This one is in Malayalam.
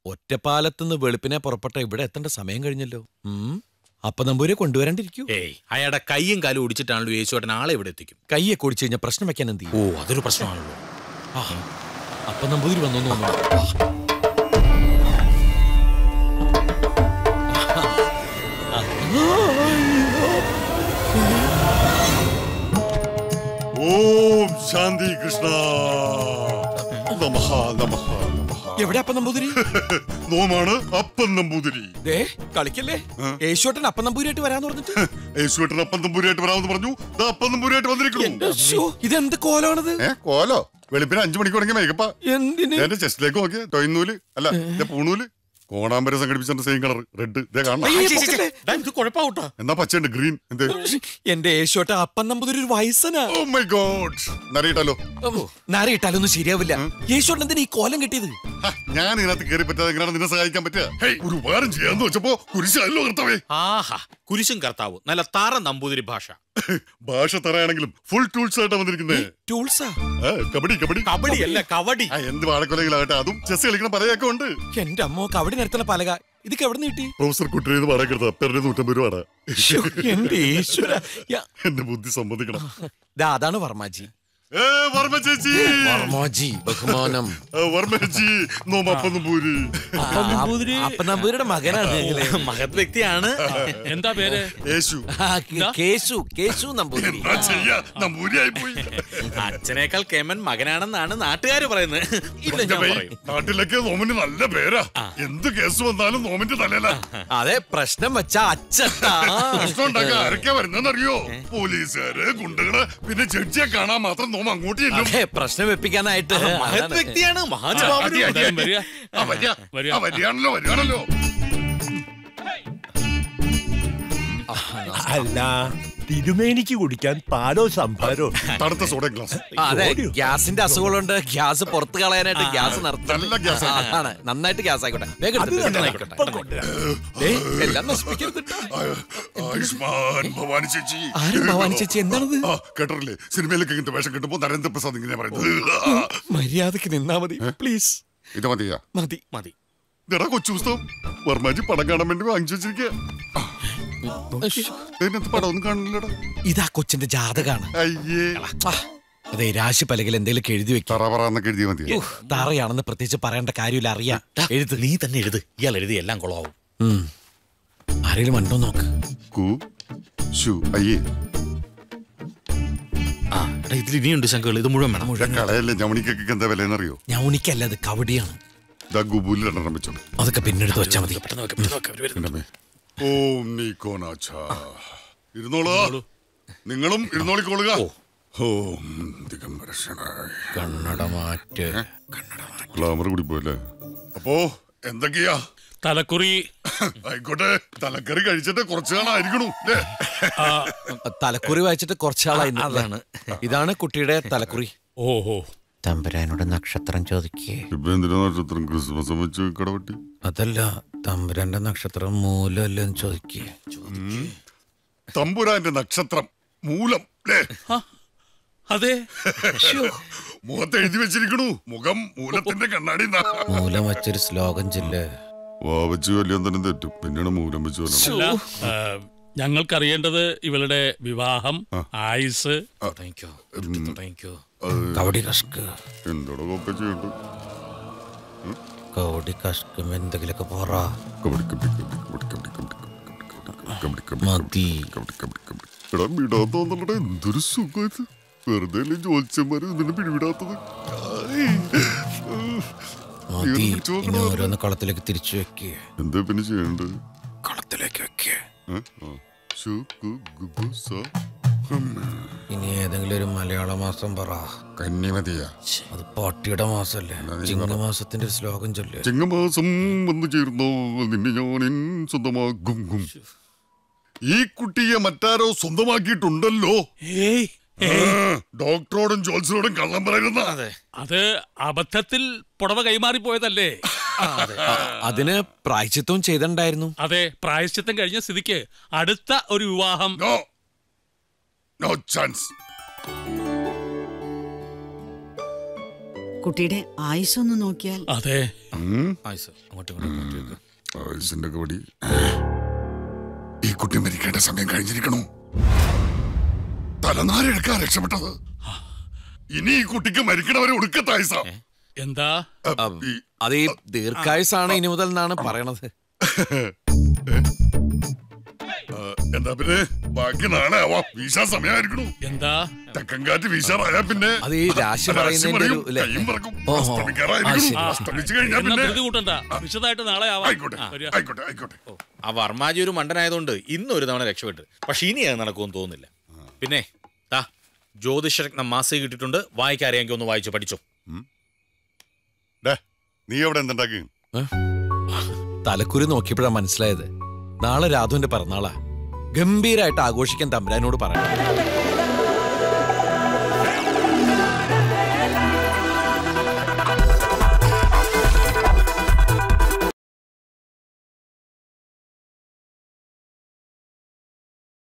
ഒറ്റപ്പാലത്തുനിന്ന് വെളുപ്പിനെ പുറപ്പെട്ട ഇവിടെ എത്തേണ്ട സമയം കഴിഞ്ഞല്ലോ ഉം. അപ്പൊ നമ്പൂരെ കൊണ്ടുവരാണ്ടിരിക്കൂ ഏയ് അയാളുടെ കൈയും കാലും ഒടിച്ചിട്ടാണല്ലോ യേശുവേട്ടൻ ആളെ ഇവിടെ എത്തിക്കും കയ്യെ കുടിച്ചു കഴിഞ്ഞാൽ പ്രശ്നം വെക്കാൻ എന്ത് ചെയ്യും ഓ അതൊരു പ്രശ്നമാണല്ലോ ആ, അപ്പൊ നമ്പൂതിരി വന്നു എന്ന് തോന്നുന്നു ഓം ശാന്തി കൃഷ്ണ നമഃ നമഃ നമഃ എവിടെ അപ്പ നമ്പൂതിരി നോമാണ് അപ്പൻ നമ്പൂതിരി ദേ കളിക്കല്ലേ യേശുട്ടൻ അപ്പ നമ്പൂരിയായിട്ട് വരാന്ന് പറഞ്ഞിട്ട് യേശുവേട്ടൻ അപ്പൻ നമ്പൂരിയായിട്ട് വരാമെന്ന് പറഞ്ഞു ദാ അപ്പൻ നമ്പൂരിയായിട്ട് വന്നിരിക്കുന്നു ശ്ശോ, ഇതെന്ത് കോലാണത് ഏ കോലോ വെളുപ്പിന് അഞ്ചു മണിക്ക് തുടങ്ങിയ മേക്കപ്പാ എന്തിന് എന്റെ ചെസ്റ്റിലേക്ക് നോക്കിയ ടൊയ്നൂല് അല്ല എന്റെ പൂണൂല് കോണാമ്പര സംഘടിപ്പിച്ച സെയിം കളർ റെഡ് ഇതേ കാണണം അയ്യേ, പൊക്കല്ലേ? ഡാ, ഇത് കുഴപ്പാവൂട്ടാ എന്നാ പച്ചയുണ്ട് ഗ്രീൻ എന്ത് എന്റെ യേശോട്ട അപ്പൻ നമ്പൂതിരി ഒരു വയസ്സനാ ഓ മൈ ഗോഡ് നറിയിട്ടാലോ നാര ഇട്ടാലൊന്നും ശരിയാവില്ല യേശോട്ടൻ എന്തിനാ ഈ കോലം കിട്ടിയത് ഹ, ഞാൻ ഇതിനകത്ത് കയറി പറ്റാതെ എങ്ങനെയാണ് നിന്നെ സഹായിക്കാൻ പറ്റുക ഹേയ്, ഒരു ഉപകാരം ചെയ്യാന്ന് വെച്ചപ്പോ കുരിശല്ലോ കർത്താവേ ആഹാ കുരിശും കർത്താവും നല്ല താറ നമ്പൂതിരി ഭാഷ ഭാഷ തറയാണെങ്കിലും ഫുൾ ടൂൾസ് ആയിട്ടാ വന്നിരിക്കുന്നത് ടൂൾസാ ആ, കബഡി കബഡി കബഡി അല്ല കവടി ആ എന്ത് വാഴക്കൊലകളാകട്ടെ അതും ചെസ് കളിക്കണ പലയൊക്കെ ഉണ്ട് എന്റെ അമ്മോ കവടി നിരത്തുന്ന പലക ഇതൊക്കെ എവിടെ നിന്ന് കിട്ടി പ്രൊഫസർ കുട്ടിയുടെ വാടക എടുത്ത പെരുടെ നൂറ്റമ്പത് രൂപ ശ്ശോ, എന്റെ ഈശ്വര യാ, എന്റെ ബുദ്ധി സമ്മതിക്കണം ദാ അതാണ് വർമാജി ഏ വർമ്മ ചേച്ചി വർമാജി ബഹുമാനം ആ, വർമ്മ ചേച്ചി നോമ അപ്പം പൂരി അപ്പ നമ്പൂരിയുടെ മകനാണ് മഹത് വ്യക്തിയാണ് എന്താ പേര് യേശു ആ, കേ- കേശു കേശു നമ്പൂതിരി എന്താ ചെയ്യാ നമ്പൂരിയായി പോയി അച്ഛനേക്കാൾ കേമൻ മകനാണെന്നാണ് നാട്ടുകാര് പറയുന്നത് ഇല്ല ഞാൻ ഭയ്, പറയും നാട്ടിലൊക്കെ നോമിന് നല്ല പേരാ എന്ത് കേസ് വന്നാലും നോമിന്റെ തലയില അതെ പ്രശ്നം വെച്ചാ അച്ചട്ടാ പ്രശ്നം ഉണ്ടാക്കാൻ ആരൊക്കെയാ വരുന്നറിയോ പോലീസുകാര് ഗുണ്ടകള് പിന്നെ ജഡ്ജിയെ കാണാൻ മാത്രം നോം അങ്ങോട്ട് ചെല്ലും അതെ പ്രശ്നം വെപ്പിക്കാനായിട്ട് മഹത് അതാണ്. വ്യക്തിയാണ് അടി, മഹാനുഭാവനും അടി, അടി. വരിക. ആ, വരിക. വരിക. ആ, വരികയാണല്ലോ വരികയാണല്ലോ അല്ല തിരുമേനിക്ക് കുടിക്കാൻ പാലോ സംഭാരോ തണുത്ത സോഡ ഗ്ലാസ് ആ, അതെ ഗ്യാസിന്റെ അസുഖങ്ങളുണ്ട് ഗ്യാസ് പുറത്ത് കളയാനായിട്ട് ഗ്യാസ് നിർത്തി നല്ല ഗ്യാസ് ആണ്. അതാണ് നന്നായിട്ട് ഗ്യാസ് ആയിക്കോട്ടെ വേഗം എടുത്ത് അത് തന്നെ ഇപ്പം കൊണ്ടുവരാം. ദേ, എല്ലാം നശിപ്പിക്കരുത് ട്ടോ. ആയുഷ്മാൻ ഭവാനി ചേച്ചി ആരും ഭവാനി ചേച്ചി എന്താണത് ആ, കേട്ടിട്ടില്ലേ സിനിമയിലൊക്കെ ഇങ്ങനത്തെ വേഷം കിട്ടുമ്പോ നരേന്ദ്രപ്രസാദ് ഇങ്ങനെ പറയുന്നത് മര്യാദക്ക് നിന്നാ മതി പ്ലീസ് ഇത് മതിയാ മതി മതി ഇതാ കൊച്ചു പുസ്തകം വർമാജി പടം കാണാൻ വേണ്ടി വാങ്ങിച്ചു വെച്ചിരിക്കുക ഇതിനകത്ത് പടം ഒന്നും കാണില്ലടാ ഇതാ കൊച്ചിന്റെ ജാതകാണ് അയ്യേ ആ, അതെ രാശി പലകിൽ എന്തെങ്കിലും എഴുതി വെക്കും തറ പറന്നൊക്കെ എഴുതിയാ മതി തറയാണെന്ന് പ്രത്യേകിച്ച് പറയേണ്ട കാര്യമില്ല അറിയാം എഴുത് നീ തന്നെ എഴുത് ഇയാൾ എഴുതി എല്ലാം കൊളാവും ഉം. ആരെങ്കിലും ഉണ്ടോ നോക്ക് കു ഷു അയ്യേ ആ എടാ ഇതിൽ ഇനിയുണ്ട് ശങ്കൾ ഇത് മുഴുവൻ വേണം ഇതാ കളയല്ലേ ജമണിക്കൊക്കെ എന്താ വിലയെന്നറിയോ ഞാൻ ഉണിക്കല്ല അത് കവടിയാണ് ഇതാ ഗുബൂലിൽ രണ്ടെണ്ണം വെച്ചോ അതൊക്കെ പിന്നെടുത്ത് വെച്ചാൽ മതി എന്റെ അമ്മേ. ഓം നീക്കോനാച്ച ഇരുന്നോളൂ നിങ്ങളും ഇരുന്നോളിക്കോളുക ഓം ദിഗംബരശനായ കണ്ണട മാറ്റ് ഗ്ലാമർ കൂടി പോയല്ലേ അപ്പോ എന്തൊക്കെയാ തലക്കുറി ആയിക്കോട്ടെ തലക്കറി കഴിച്ചിട്ട് കുറച്ചു കാണായിരിക്കണു ല്ലേ? തലക്കുറി വായിച്ചിട്ട് കുറച്ചാളായി അതാണ് ഇതാണ് കുട്ടിയുടെ തലക്കുറി ഓഹോ തമ്പുരാനോട് നക്ഷത്രം ചോദിക്കേ ഇപ്പൊ എന്തിനാ നക്ഷത്രം ക്രിസ്മസ് വെച്ച് കടവട്ടി അതല്ല തമ്പുരാന്റെ നക്ഷത്രം മൂലല്ലെന്ന് ചോദിക്കേ തമ്പുരാന്റെ നക്ഷത്രം മൂലം ല്ലേ അതെ മുഖത്ത് എഴുതി വെച്ചിരിക്കണു മുഖം മൂലത്തിന്റെ കണ്ണാടി മൂലം വെച്ചൊരു ശ്ലോകം ചൊല്ല് വാവച്ച് വലിയ തന്നെ തെറ്റും പിന്നെയാണ് മൂലം വെച്ച് വല്ലതും. അല്ല ആ, ഞങ്ങൾക്കറിയേണ്ടത് ഇവളുടെ വിവാഹം ആയുസ് തുടങ്ങിക്കോ തുടങ്ങിക്കോ കവടി കഷ്ക് എന്തോടെ ഒക്കെ ചെയ്യണ്ടു കവടി കഷ്കും എന്തെങ്കിലുമൊക്കെ പോറ കബഡി കബഡി കബഡി കബഡി കബഡി കബഡി കബഡി കബഡി മതി കബഡി കബഡി കബഡി എടാ വിടാൻ തോന്നലടാ എന്തൊരു സുഖം ഇത് വെറുതെ അല്ലേ ജോത്സ്യന്മാര് ഇതിനെ പിടിവിടാത്തത് ആയ്. മതി പിടിച്ചു നോക്കണോ? ഇനി ഓരോന്ന് കളത്തിലേക്ക് തിരിച്ചു വെക്കേ എന്താ പിന്നെ ചെയ്യണ്ടത് കളത്തിലേക്ക് വെക്കേ ഏ? ആ. ശു, കു, ഗു, ബു, സ. ഇനി ഏതെങ്കിലും ഒരു മലയാള മാസം പറ കന്നിമതിയാ അത് പാട്ടിയുടെ മാസല്ലേ ചിങ്ങമാസത്തിന്റെ ഒരു ശ്ലോകം ചൊല്ല് ചിങ്ങമാസം വന്നു ചേർന്നോ നിന്നെ ഞാൻ സ്വന്തമാകും ഗും. ഈ കുട്ടിയെ മറ്റാരോ സ്വന്തമാക്കിയിട്ടുണ്ടല്ലോ ഏയ് ആ, ഡോക്ടറോടും ജോത്സനോടും കള്ളം പറയുന്ന അത് അബദ്ധത്തിൽ പുടവ കൈമാറിപ്പോയതല്ലേ അതിന് പ്രായച്ചിത്വം ചെയ്തിട്ടുണ്ടായിരുന്നു അതെ പ്രായശ്ചിത്തം കഴിഞ്ഞ സ്ഥിതിക്ക് അടുത്ത ഒരു വിവാഹം നോ നോ ചാൻസ് കുട്ടിയുടെ ആയുസ്സൊന്ന് നോക്കിയാൽ അതെ ആയിസ് അങ്ങോട്ടും ഇങ്ങോട്ടും മാറ്റി വെക്ക്. ആയുസിന്റെ കബടി ഈ കുട്ടി മരിക്കേണ്ട സമയം കഴിഞ്ഞിരിക്കണു തലനാരെടുക്കാൻ രക്ഷപ്പെട്ടത് ഇനി ഈ കുട്ടിക്ക് മരിക്കണവരെ ഒടുക്കത്തായുസ എന്താ അത് ഈ ദീർഘായുസാണ് ഇനി മുതൽ എന്നാണ് പറയണത് എന്താ പിന്നെ ബാക്കി നാളെ ആവാം വീശാൻ സമയമായിരിക്കണു എന്താ തെക്കൻകാറ്റ് വീശാറായാ പിന്നെ അത് ഈ രാശി രാശി പറയുന്നതിന്റെ പറയും, ഒരു- ല്ലേ? കയ്യും പറക്കും. ഓഹോ. അസ്തമിക്കാറായിരിക്കണു. ആ, ശരി. അസ്തമിച്ച് കഴിഞ്ഞാ എന്നാ പിന്നെ ധൃതി കൂട്ടണ്ട വിശദമായിട്ട് നാളെ ആവാം ആയിക്കോട്ടെ വരിക. ആയിക്കോട്ടെ ആയിക്കോട്ടെ ആ വർമാജി ഒരു മണ്ടനായതുകൊണ്ട് ഇന്ന് ഒരു തവണ രക്ഷപ്പെട്ടു പക്ഷെ ഇനി അത് നടക്കുമെന്ന് തോന്നുന്നില്ല പിന്നെ താ ജ്യോതിഷരത്നം മാസിക കിട്ടിയിട്ടുണ്ട് വായിക്കാൻ അറിയാമെങ്കിൽ ഒന്ന് വായിച്ചു പഠിച്ചോ ഡേ, നീ എവിടെ എന്തുണ്ടാക്കി തലക്കുരി നോക്കിയപ്പോഴാ മനസ്സിലായത് നാളെ രാധുവിന്റെ പിറന്നാളാ ഗംഭീരായിട്ട് ആഘോഷിക്കാൻ തമ്പുരാനോട് പറയണം